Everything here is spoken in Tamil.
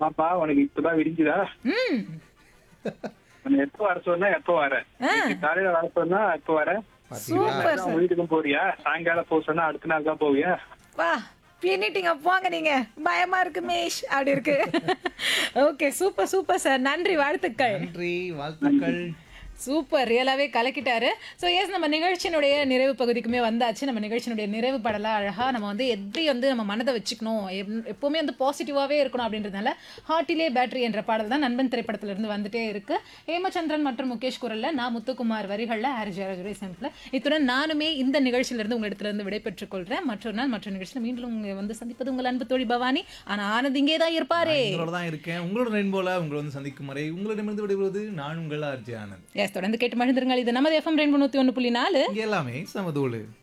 பாப்பா உனக்கு இப்பதான் விரிஞ்சுதா ம் உன்னை எப்போ வர சொன்னா எப்போ வர இன்னைக்கு காலையில வர சொன்னா எப்போ வர பாத்தீங்களா சூப்பர் நான் சார் வீட்டுக்கும் போறியா சாயங்காலம் போக சொன்னா அடுத்த நாள் தான் போவியா வா பின்னிட்டீங்க போங்க நீங்க பயமா இருக்கு மேஷ் அப்படி இருக்கு ஓகே சூப்பர் சூப்பர் சார் நன்றி வாழ்த்துக்கள் நன்றி வாழ்த்துக்கள் சூப்பர் ரியலாவே கலக்கிட்டாரு ஸோ எஸ் நம்ம நிகழ்ச்சியினுடைய நிறைவு பகுதிக்குமே வந்தாச்சு நம்ம நிகழ்ச்சியினுடைய நிறைவு படலாம் அழகா நம்ம வந்து எப்படி வந்து நம்ம மனதை வச்சுக்கணும் எப்- எப்பவுமே வந்து பாசிட்டிவாவே இருக்கணும் அப்படின்றதுனால ஹார்ட்டிலே பேட்டரி என்ற பாடல் தான் நண்பன் திரைப்படத்துல இருந்து வந்துட்டே இருக்கு ஹேமச்சந்திரன் மற்றும் முகேஷ் குரல்ல நான் முத்துக்குமார் வரிகள்ல ஹாரி ஜெயராஜுடைய செம்பில் இத்துடன் நானுமே இந்த நிகழ்ச்சியிலிருந்து உங்களிடத்துல இருந்து விடைபெற்றுக் கொள்றேன் மற்றொரு நாள் மற்ற நிகழ்ச்சியில் மீண்டும் உங்களை வந்து சந்திப்பது உங்கள் அன்பு தோழி பவானி ஆனா ஆனந்த் இங்கே தான் இருப்பாரே உங்களோட தான் இருக்கேன் உங்களோட ரெயின்போல உங்களை வந்து சந்திக்கும் வரை உங்களிடமிருந்து விடைபெறுவது நான் உங்கள் ஆர்ஜி ஆனந்த் எஸ் தொடர்ந்து கேட்டு மகிழ்ந்துருங்கள் இது நமது எஃப்எம் ரெண்டு நூற்றி ஒன்று புள்ளி நாலு இங்க எல்லாமே சமதோடு